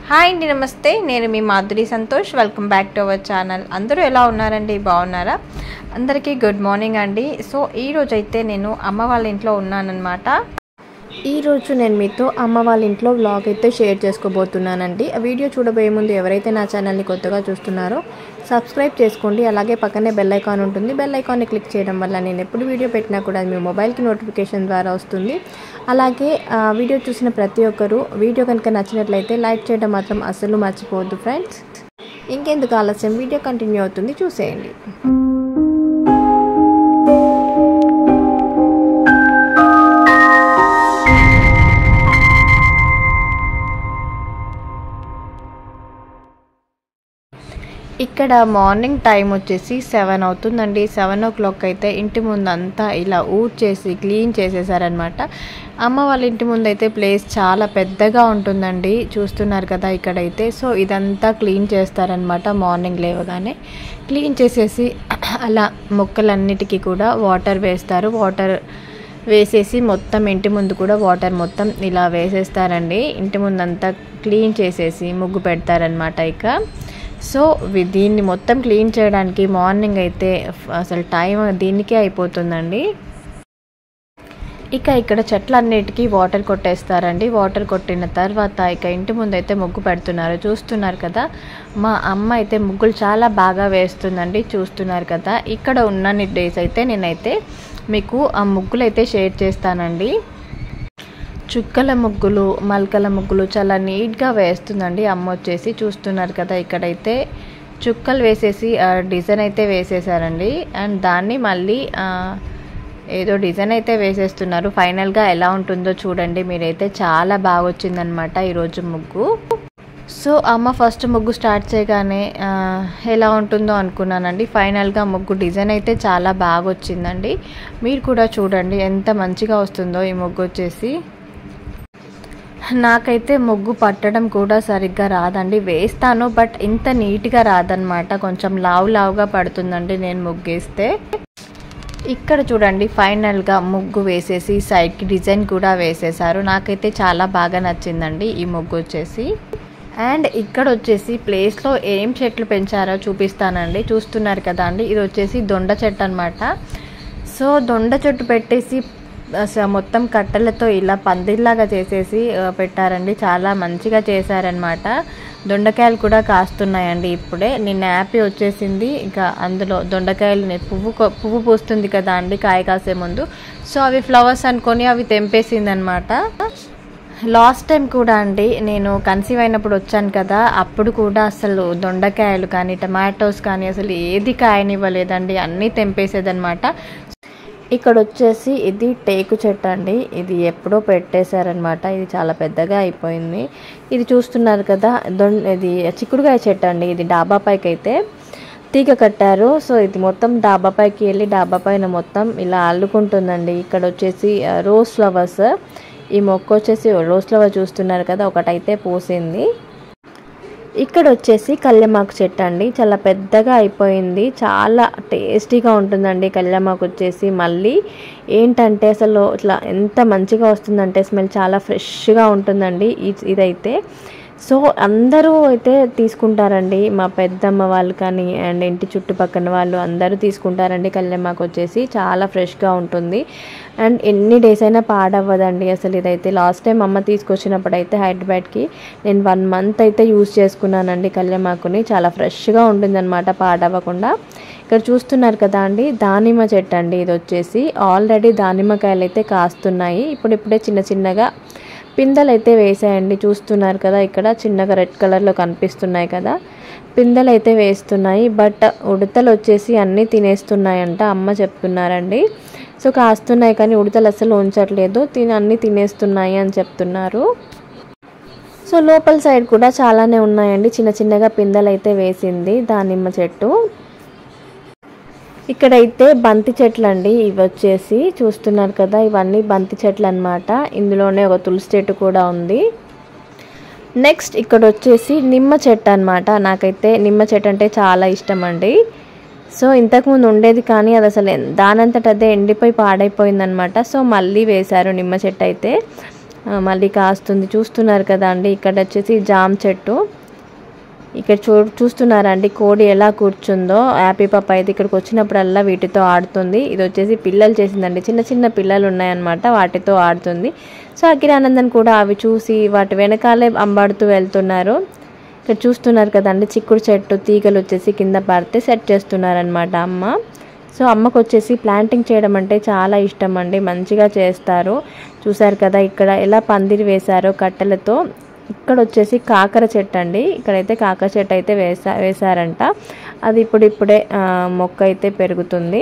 hi అండి నమస్తే నేను మీ Madhuri Santosh welcome back to our channel అందరూ ఎలా ఉన్నారండి బాగున్నారా అందరికీ గుడ్ మార్నింగ్ అండి సో ఈ రోజు అయితే నేను అమ్మ వాళ్ళ ఇంట్లో ఉన్నానన్నమాట ఈరోజు నేను మీతో అమ్మ వాళ్ళ ఇంట్లో వ్లాగ్ అయితే షేర్ చేసుకోబోతున్నానండి ఆ వీడియో చూడబోయే ముందు ఎవరైతే నా ఛానల్ని కొత్తగా చూస్తున్నారో సబ్స్క్రైబ్ చేసుకోండి అలాగే పక్కనే బెల్ ఐకాన్ ఉంటుంది బెల్ ఐకాన్ని క్లిక్ చేయడం వల్ల నేను ఎప్పుడు వీడియో పెట్టినా కూడా అది మీ మొబైల్కి నోటిఫికేషన్ ద్వారా వస్తుంది అలాగే ఆ వీడియో చూసిన ప్రతి ఒక్కరూ వీడియో కనుక నచ్చినట్లయితే లైక్ చేయడం మాత్రం అస్సలు మర్చిపోవద్దు ఫ్రెండ్స్ ఇంకెందుకు ఆలస్యం వీడియో కంటిన్యూ అవుతుంది చూసేయండి ఇక్కడ మార్నింగ్ టైం వచ్చేసి సెవెన్ అవుతుందండి సెవెన్ ఓ క్లాక్ అయితే ఇంటి ముందు అంతా ఇలా ఊడ్చేసి క్లీన్ చేసేసారనమాట అమ్మ వాళ్ళ ఇంటి ముందు అయితే ప్లేస్ చాలా పెద్దగా ఉంటుందండి చూస్తున్నారు కదా ఇక్కడైతే సో ఇదంతా క్లీన్ చేస్తారనమాట మార్నింగ్ లేవగానే క్లీన్ చేసేసి అలా మొక్కలన్నిటికీ కూడా వాటర్ వేస్తారు వాటర్ వేసేసి మొత్తం ఇంటి ముందు కూడా వాటర్ మొత్తం ఇలా వేసేస్తారండి ఇంటి ముందు అంతా క్లీన్ చేసేసి ముగ్గు పెడతారనమాట ఇక సో వి- దీన్ని మొత్తం క్లీన్ చేయడానికి మార్నింగ్ అయితే ఫ- అసలు టైం దీనికే అయిపోతుందండి ఇక ఇక్కడ చెట్లన్నిటికీ వాటర్ కొట్టేస్తారండి వాటర్ కొట్టిన తర్వాత ఇక ఇంటి ముందు అయితే ముగ్గు పెడుతున్నారు చూస్తున్నారు కదా మా అమ్మ అయితే ముగ్గులు చాలా బాగా వేస్తుందండి చూస్తున్నారు కదా ఇక్కడ ఉన్నన్ని డేస్ అయితే నేనైతే మీకు ఆ ముగ్గులు అయితే షేర్ చేస్తానండి చుక్కల ముగ్గులు మల్కల ముగ్గులు చాలా నీట్గా వేస్తుందండి అమ్మ వచ్చేసి చూస్తున్నారు కదా ఇక్కడైతే చుక్కలు వేసేసి ఆ, డిజైన్ అయితే వేసేసారండి అండ్ దాన్ని మళ్ళీ ఆ, ఏదో డిజైన్ అయితే వేసేస్తున్నారు ఫైనల్గా ఎలా ఉంటుందో చూడండి మీరైతే చాలా బాగా వచ్చిందనమాట ఈరోజు ముగ్గు సో అమ్మ ఫస్ట్ ముగ్గు స్టార్ట్ చేయగానే ఆ, ఎలా ఉంటుందో అనుకున్నానండి ఫైనల్గా ముగ్గు డిజైన్ అయితే చాలా బాగా వచ్చిందండి మీరు కూడా చూడండి ఎంత మంచిగా వస్తుందో ఈ ముగ్గు వచ్చేసి నాకైతే ముగ్గు పట్టడం కూడా సరిగ్గా రాదండి వేస్తాను బట్ ఇంత నీట్గా రాదనమాట కొంచెం లావు లావుగా పడుతుందండి నేను ముగ్గేస్తే ఇక్కడ చూడండి ఫైనల్గా ముగ్గు వేసేసి సైడ్కి డిజైన్ కూడా వేసేసారు నాకైతే చాలా బాగా నచ్చిందండి ఈ ముగ్గు వచ్చేసి అండ్ ఇక్కడ వచ్చేసి ప్లేస్లో ఏం చెట్లు పెంచారో చూపిస్తానండి చూస్తున్నారు కదా అండి ఇది వచ్చేసి దొండ చెట్టు అనమాట సో దొండ చెట్టు పెట్టేసి అస- మొత్తం కట్టెలతో ఇలా పందిర్లాగా చేసేసి ఆ, పెట్టారండి చాలా మంచిగా చేశారనమాట దొండకాయలు కూడా కాస్తున్నాయండి ఇప్పుడే నిన్న యాపీ వచ్చేసింది ఇంకా అందులో దొండకాయలు నే- పువ్వు కొ- పువ్వు పూస్తుంది కదా అండి కాయ కాసే ముందు సో అవి ఫ్లవర్స్ అనుకొని అవి తెంపేసింది అనమాట లాస్ట్ టైం కూడా అండి నేను కన్సీవ్ అయినప్పుడు వచ్చాను కదా అప్పుడు కూడా అసలు దొండకాయలు కానీ టమాటోస్ కానీ అసలు ఏది కాయనివ్వలేదండి అన్నీ తెంపేసేదన్నమాట ఇక్కడ వచ్చేసి ఇది టేకు చెట్టు అండి ఇది ఎప్పుడో పెట్టేశారనమాట ఇది చాలా పెద్దగా అయిపోయింది ఇది చూస్తున్నారు కదా దొం ఇది చిక్కుడుకాయ చెట్టు అండి ఇది డాబా పైకి అయితే తీగ కట్టారు సో ఇది మొత్తం డాబా పైకి వెళ్ళి డాబా పైన మొత్తం ఇలా అల్లుకుంటుందండి ఇక్కడ వచ్చేసి ఆ, రోజ్ ఫ్లవర్స్ ఈ మొక్క వచ్చేసి రోజ్ ఫ్లవర్ చూస్తున్నారు కదా ఒకటైతే పూసింది ఇక్కడ వచ్చేసి కళ్యామాకు చెట్టు అండి చాలా పెద్దగా అయిపోయింది చాలా టేస్టీగా ఉంటుందండి కళ్యామాకు వచ్చేసి మళ్ళీ ఏంటంటే అసలు ఇట్లా ఎంత మంచిగా వస్తుందంటే స్మెల్ చాలా ఫ్రెష్గా ఉంటుందండి ఇ- ఇదైతే సో అందరూ అయితే తీసుకుంటారండి మా పెద్దమ్మ వాళ్ళు కానీ అండ్ ఇంటి చుట్టుపక్కన వాళ్ళు అందరూ తీసుకుంటారండి కళ్యామాకు వచ్చేసి చాలా ఫ్రెష్గా ఉంటుంది అండ్ ఎన్ని డేస్ అయినా పాడవ్వదండి అసలు ఇదైతే లాస్ట్ టైం అమ్మ తీసుకొచ్చినప్పుడు అయితే హైదరాబాద్కి నేను వన్ మంత్ అయితే యూస్ చేసుకున్నానండి కళ్యామాకుని చాలా ఫ్రెష్గా ఉంటుందన్నమాట పాడవ్వకుండా ఇక్కడ చూస్తున్నారు కదా అండి దానిమ్మ చెట్టు అండి ఇది వచ్చేసి ఆల్రెడీ దానిమ్మకాయలు అయితే కాస్తున్నాయి ఇప్పుడిప్పుడే చిన్న చిన్నగా పిందెలు అయితే వేసాయండి చూస్తున్నారు కదా ఇక్కడ చిన్నగా రెడ్ కలర్లో కనిపిస్తున్నాయి కదా పిందెలు అయితే వేస్తున్నాయి బట్ ఉడతలు వచ్చేసి అన్నీ తినేస్తున్నాయంట అమ్మ చెప్తున్నారండి సో కాస్తున్నాయి కానీ ఉడతలు అసలు ఉంచట్లేదు తిని అన్నీ తినేస్తున్నాయి అని చెప్తున్నారు సో లోపల సైడ్ కూడా చాలానే ఉన్నాయండి చిన్న చిన్నగా పిందెలు అయితే వేసింది దానిమ్మ చెట్టు ఇక్కడైతే బంతి చెట్లు అండి ఇవి వచ్చేసి చూస్తున్నారు కదా ఇవన్నీ బంతి చెట్లు అన్నమాట ఇందులోనే ఒక తులసి చెట్టు కూడా ఉంది నెక్స్ట్ ఇక్కడ వచ్చేసి నిమ్మ చెట్టు అన్నమాట నాకైతే నిమ్మ చెట్టు అంటే చాలా ఇష్టం అండి సో ఇంతకుముందు ఉండేది కానీ అది అసలు ఎన్- దానంతట అదే ఎండిపోయి పాడైపోయిందనమాట సో మళ్ళీ వేశారు నిమ్మ చెట్టు అయితే ఆ, మళ్ళీ కాస్తుంది చూస్తున్నారు కదా అండి ఇక్కడ వచ్చేసి జామ్ చెట్టు ఇక్కడ చూ చూస్తున్నారా అండి కోడి ఎలా కూర్చుందో హ్యాపీ పాప అయితే ఇక్కడికి వచ్చినప్పుడల్లా వీటితో ఆడుతుంది ఇది వచ్చేసి పిల్లలు చేసిందండి చిన్న చిన్న పిల్లలు ఉన్నాయన్నమాట వాటితో ఆడుతుంది సో అఖిరానందన్ కూడా అవి చూసి వాటి వెనకాలే అంబాడుతూ వెళ్తున్నారు ఇక్కడ చూస్తున్నారు కదండి చిక్కుడు చెట్టు తీగలు వచ్చేసి కింద పడితే సెట్ చేస్తున్నారనమాట అమ్మ సో అమ్మకు వచ్చేసి ప్లాంటింగ్ చేయడం అంటే చాలా ఇష్టం అండి మంచిగా చేస్తారు చూసారు కదా ఇక్కడ ఎలా పందిరి వేశారో కట్టెలతో ఇక్కడ వచ్చేసి కాకర చెట్టు అండి ఇక్కడైతే కాకర చెట్టు అయితే వేసా వేశారంట అది ఇప్పుడు ఇప్పుడే ఆ, మొక్క అయితే పెరుగుతుంది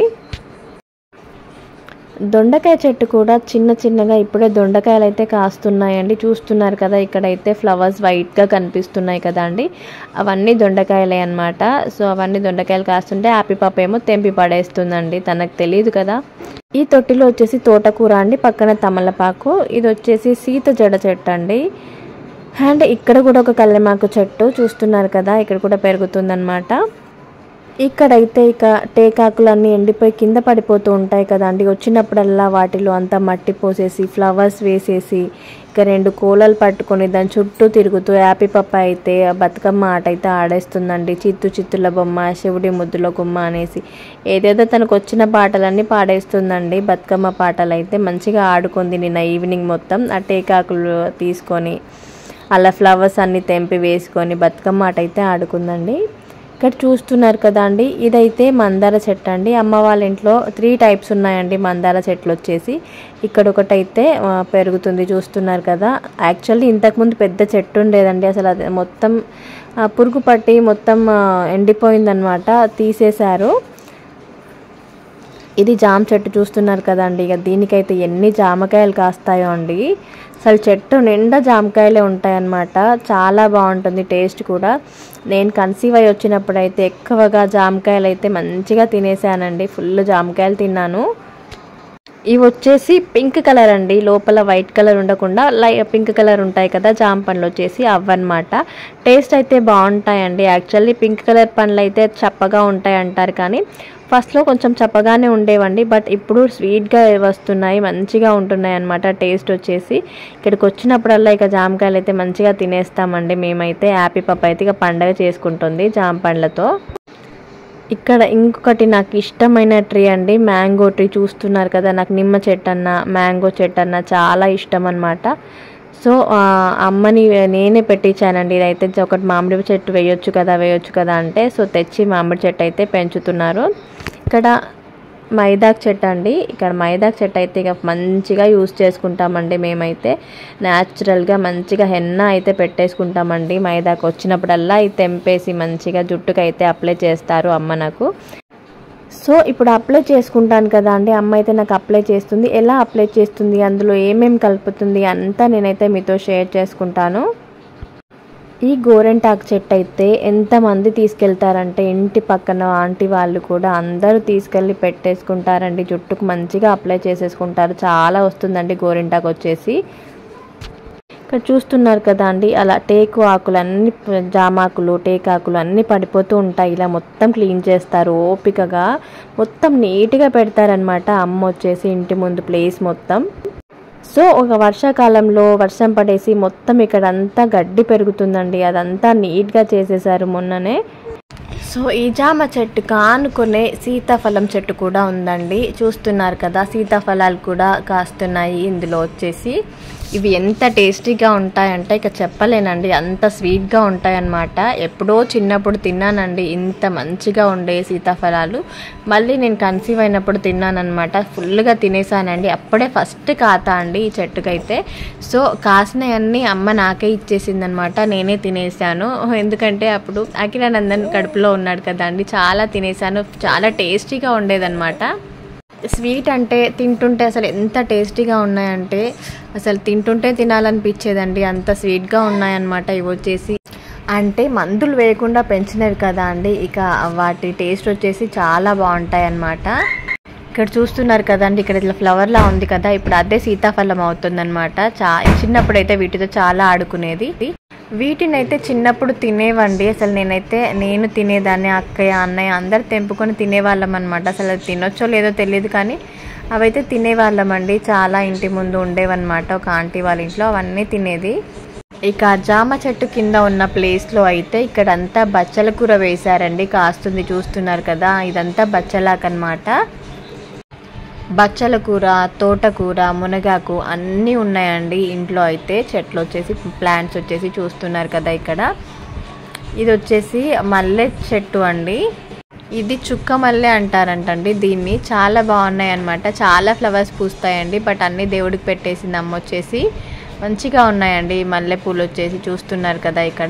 దొండకాయ చెట్టు కూడా చిన్న చిన్నగా ఇప్పుడే దొండకాయలు అయితే కాస్తున్నాయండి చూస్తున్నారు కదా ఇక్కడైతే ఫ్లవర్స్ వైట్గా కనిపిస్తున్నాయి కదా అండి అవన్నీ దొండకాయలే అన్నమాట సో అవన్నీ దొండకాయలు కాస్తుంటే హ్యాపీ పాప ఏమో తెంపి పడేస్తుందండి తనకు తెలియదు కదా ఈ తొట్టిలో వచ్చేసి తోటకూర అండి పక్కన తమలపాకు ఇది వచ్చేసి సీత జడ చెట్టు అండి అండ్ ఇక్కడ కూడా ఒక కల్లెమాకు చెట్టు చూస్తున్నారు కదా ఇక్కడ కూడా పెరుగుతుందన్నమాట ఇక్కడైతే ఇక టేకాకులన్నీ ఎండిపోయి కింద పడిపోతూ ఉంటాయి కదా అండి వచ్చినప్పుడల్లా వాటిలో అంతా మట్టి పోసేసి ఫ్లవర్స్ వేసేసి ఇక రెండు కోలలు పట్టుకొని దాని చుట్టూ తిరుగుతూ యాపీ పప్ప అయితే ఆ బతుకమ్మ ఆట అయితే ఆడేస్తుందండి చిత్తు చిత్తుల బొమ్మ శివుడి ముద్దుల గుమ్మ అనేసి ఏదేదో తనకు వచ్చిన పాటలన్నీ పాడేస్తుందండి బతుకమ్మ పాటలు అయితే మంచిగా ఆడుకుంది నిన్న ఈవినింగ్ మొత్తం ఆ టేకాకులు తీసుకొని అలా ఫ్లవర్స్ అన్ని తెంపి వేసుకొని బతుకమ్మ ఆట అయితే ఆడుకుందండి ఇక్కడ చూస్తున్నారు కదా అండి ఇదైతే మందార చెట్టు అండి అమ్మ వాళ్ళ ఇంట్లో త్రీ టైప్స్ ఉన్నాయండి మందార చెట్లు వచ్చేసి ఇక్కడ ఒకటైతే ఆ, పెరుగుతుంది చూస్తున్నారు కదా యాక్చువల్లీ ఇంతకుముందు పెద్ద చెట్టు ఉండేదండి అసలు అది మొత్తం ఆ, పురుగు పట్టి మొత్తం ఆ, ఎండిపోయిందనమాట తీసేశారు ఇది జామ చెట్టు చూస్తున్నారు కదండి ఇక దీనికైతే ఎన్ని జామకాయలు కాస్తాయో అండి అసలు చెట్టు నిండా జామకాయలే ఉంటాయన్నమాట చాలా బాగుంటుంది టేస్ట్ కూడా నేను కన్సీవ్ అయి వచ్చినప్పుడు అయితే ఎక్కువగా జామకాయలు అయితే మంచిగా తినేసానండి ఫుల్ జామకాయలు తిన్నాను ఇవి వచ్చేసి పింక్ కలర్ అండి లోపల వైట్ కలర్ ఉండకుండా లై పింక్ కలర్ ఉంటాయి కదా జామ పండ్లు వచ్చేసి అవ్వన్నమాట టేస్ట్ అయితే బాగుంటాయండి యాక్చువల్లీ పింక్ కలర్ పండ్లు అయితే చప్పగా ఉంటాయి అంటారు కానీ ఫస్ట్లో కొంచెం చప్పగానే ఉండేవండి బట్ ఇప్పుడు స్వీట్గా వస్తున్నాయి మంచిగా ఉంటున్నాయి అన్నమాట టేస్ట్ వచ్చేసి ఇక్కడికి వచ్చినప్పుడల్లా ఇక జామకాయలు అయితే మంచిగా తినేస్తామండి మేమైతే హ్యాపీ పప్ప అయితే ఇక పండగ చేసుకుంటుంది జామ పండ్లతో ఇక్కడ ఇంకొకటి నాకు ఇష్టమైన ట్రీ అండి మ్యాంగో ట్రీ చూస్తున్నారు కదా నాకు నిమ్మ చెట్టు అన్న మ్యాంగో చెట్టు అన్న చాలా ఇష్టం అనమాట సో ఆ, అమ్మని నేనే పెట్టించానండి ఇదైతే ఒకటి మామిడి చెట్టు వేయొచ్చు కదా వేయొచ్చు కదా అంటే సో తెచ్చి మామిడి చెట్టు అయితే పెంచుతున్నారు ఇక్కడ మైదాక్ చెట్టు అండి ఇక్కడ మైదాక్ చెట్టు అయితే ఇక మంచిగా యూస్ చేసుకుంటామండి మేమైతే న్యాచురల్గా మంచిగా హెన్న అయితే పెట్టేసుకుంటామండి మైదాకు వచ్చినప్పుడల్లా ఇది తెంపేసి మంచిగా జుట్టుకు అయితే అప్లై చేస్తారు అమ్మ నాకు సో ఇప్పుడు అప్లై చేసుకుంటాను కదా అండి అమ్మ అయితే నాకు అప్లై చేస్తుంది ఎలా అప్లై చేస్తుంది అందులో ఏమేమి కలుపుతుంది అంతా నేనైతే మీతో షేర్ చేసుకుంటాను ఈ గోరెంటాకు చెట్టు అయితే ఎంతమంది తీసుకెళ్తారంటే ఇంటి పక్కన ఆంటీ వాళ్ళు కూడా అందరూ తీసుకెళ్ళి పెట్టేసుకుంటారండి జుట్టుకు మంచిగా అప్లై చేసేసుకుంటారు చాలా వస్తుందండి గోరెంటాకు వచ్చేసి ఇక్కడ చూస్తున్నారు కదా అండి అలా టేకు ఆకులు అన్ని జామాకులు టేకాకులు అన్ని పడిపోతూ ఉంటాయి ఇలా మొత్తం క్లీన్ చేస్తారు ఓపికగా మొత్తం నీట్గా పెడతారనమాట అమ్మ వచ్చేసి ఇంటి ముందు ప్లేస్ మొత్తం సో ఒక వర్షాకాలంలో వర్షం పడేసి మొత్తం ఇక్కడ అంతా గడ్డి పెరుగుతుందండి అదంతా నీట్గా చేసేసారు మొన్ననే సో ఈ జామ చెట్టు కానుకునే సీతాఫలం చెట్టు కూడా ఉందండి చూస్తున్నారు కదా సీతాఫలాలు కూడా కాస్తున్నాయి ఇందులో వచ్చేసి ఇవి ఎంత టేస్టీగా ఉంటాయంటే ఇక చెప్పలేనండి అంత స్వీట్గా ఉంటాయన్నమాట ఎప్పుడో చిన్నప్పుడు తిన్నానండి ఇంత మంచిగా ఉండే సీతాఫలాలు మళ్ళీ నేను కన్సీవ్ అయినప్పుడు తిన్నానమాట ఫుల్గా తినేసానండి అప్పుడే ఫస్ట్ కాతా అండి ఈ చెట్టుకైతే సో కాసినవన్నీ అమ్మ నాకే ఇచ్చేసిందనమాట నేనే తినేసాను ఎందుకంటే అప్పుడు అఖిలానందన్ కడుపులో ఉన్నాడు కదా అండి చాలా తినేసాను చాలా టేస్టీగా ఉండేదన్నమాట స్వీట్ అంటే తింటుంటే అసలు ఎంత టేస్టీగా ఉన్నాయంటే అసలు తింటుంటే తినాలనిపించేదండి అంత స్వీట్గా ఉన్నాయన్నమాట ఇవి వచ్చేసి అంటే మందులు వేయకుండా పెంచినవి కదా అండి ఇక వాటి టేస్ట్ వచ్చేసి చాలా బాగుంటాయి అన్నమాట ఇక్కడ చూస్తున్నారు కదండి ఇక్కడ ఇట్లా ఫ్లవర్ లా ఉంది కదా ఇప్పుడు అదే సీతాఫలం అవుతుందన్నమాట చా చిన్నప్పుడైతే వీటితో చాలా ఆడుకునేది వీటిని అయితే చిన్నప్పుడు తినేవండి అసలు నేనైతే నేను తినేదాన్ని అక్కయ్య అన్నయ్య అందరు తెంపుకొని తినేవాళ్ళం అనమాట అసలు అది తినొచ్చో లేదో తెలియదు కానీ అవైతే తినేవాళ్ళమండి చాలా ఇంటి ముందు ఉండేవన్నమాట ఒక ఆంటీ వాళ్ళ ఇంట్లో అవన్నీ తినేది ఇక జామ చెట్టు కింద ఉన్న ప్లేస్లో అయితే ఇక్కడంతా బచ్చల కూర వేశారండి కాస్తుంది చూస్తున్నారు కదా ఇదంతా బచ్చలాకనమాట బచ్చల కూర తోటకూర మునగాకు అన్నీ ఉన్నాయండి ఇంట్లో అయితే చెట్లు వచ్చేసి ప్లాంట్స్ వచ్చేసి చూస్తున్నారు కదా ఇక్కడ ఇది వచ్చేసి మల్లె చెట్టు అండి ఇది చుక్క మల్లె అంటారంటండి దీన్ని చాలా బాగున్నాయి అనమాట చాలా ఫ్లవర్స్ పూస్తాయండి బట్ అన్ని దేవుడికి పెట్టేసింది అమ్మ వచ్చేసి మంచిగా ఉన్నాయండి మల్లె పూలు వచ్చేసి చూస్తున్నారు కదా ఇక్కడ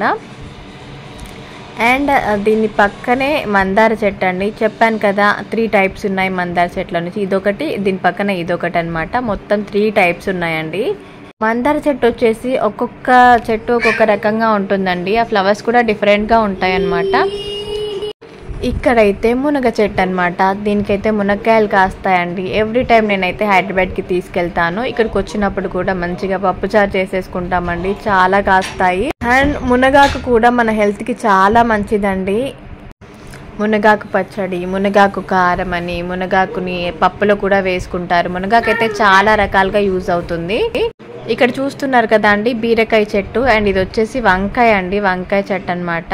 అండ్ దీని పక్కనే మందార చెట్టు అండి చెప్పాను కదా త్రీ టైప్స్ ఉన్నాయి మందార చెట్ల నుంచి ఇదొకటి దీని పక్కన ఇదొకటి అనమాట మొత్తం త్రీ టైప్స్ ఉన్నాయండి మందార చెట్టు వచ్చేసి ఒక్కొక్క చెట్టు ఒక్కొక్క రకంగా ఉంటుందండి ఆ ఫ్లవర్స్ కూడా డిఫరెంట్గా ఉంటాయి అన్నమాట ఇక్కడైతే మునగ చెట్టు అనమాట దీనికైతే మునక్కాయలు కాస్తాయండి ఎవ్రీ టైం నేనైతే హైదరాబాద్కి తీసుకెళ్తాను ఇక్కడికి వచ్చినప్పుడు కూడా మంచిగా పప్పుచారు చేసేసుకుంటామండి చాలా కాస్తాయి అండ్ మునగాకు కూడా మన హెల్త్కి చాలా మంచిదండి మునగాకు పచ్చడి మునగాకు కారం అని మునగాకుని పప్పులో కూడా వేసుకుంటారు మునగాకు అయితే చాలా రకాలుగా యూజ్ అవుతుంది ఇక్కడ చూస్తున్నారు కదా అండి బీరకాయ చెట్టు అండ్ ఇది వచ్చేసి వంకాయ అండి వంకాయ చెట్టు అనమాట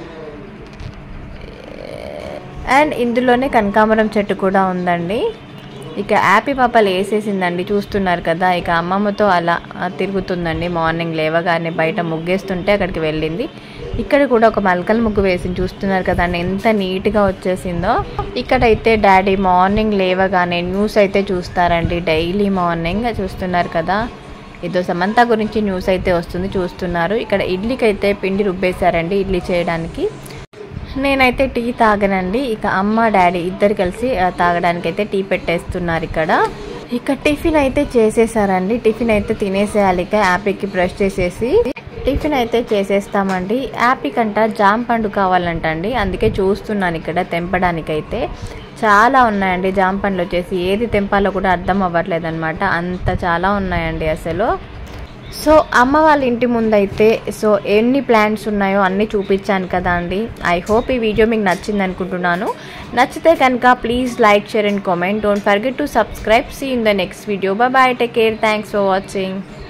అండ్ ఇందులోనే కనకాంబరం చెట్టు కూడా ఉందండి ఇక యాపీ పాపలు వేసేసిందండి చూస్తున్నారు కదా ఇక అమ్మమ్మతో అలా ఆ, తిరుగుతుందండి మార్నింగ్ లేవగానే బయట ముగ్గేస్తుంటే అక్కడికి వెళ్ళింది ఇక్కడ కూడా ఒక మలకల ముగ్గు వేసింది చూస్తున్నారు కదండి ఎంత నీట్గా వచ్చేసిందో ఇక్కడైతే డాడీ మార్నింగ్ లేవగానే న్యూస్ అయితే చూస్తారండి డైలీ మార్నింగ్ చూస్తున్నారు కదా ఏదో సమంత గురించి న్యూస్ అయితే వస్తుంది చూస్తున్నారు ఇక్కడ ఇడ్లీకి అయితే పిండి రుబ్బేశారండి ఇడ్లీ చేయడానికి నేనైతే టీ తాగనండి ఇక అమ్మ డాడీ ఇద్దరు కలిసి ఆ, తాగడానికి అయితే టీ పెట్టేస్తున్నారు ఇక్కడ ఇక టిఫిన్ అయితే చేసేసారండి టిఫిన్ అయితే తినేసేయాలి ఇక యాపీకి బ్రష్ చేసేసి టిఫిన్ అయితే చేసేస్తామండి యాపీ కంట జామ్ పండు కావాలంటండి అందుకే చూస్తున్నాను ఇక్కడ తెంపడానికైతే చాలా ఉన్నాయండి జామ పండ్లు వచ్చేసి ఏది తెంపాలో కూడా అర్థం అవ్వట్లేదు అనమాట అంత చాలా ఉన్నాయండి అసలు సో అమ్మ వాళ్ళ ఇంటి ముందైతే సో ఎన్ని ప్లాంట్స్ ఉన్నాయో అన్నీ చూపించాను కదా అండి ఐ హోప్ ఈ వీడియో మీకు నచ్చింది అనుకుంటున్నాను నచ్చితే కనుక please like share and comment don't forget to subscribe see in the next video bye take care thanks for watching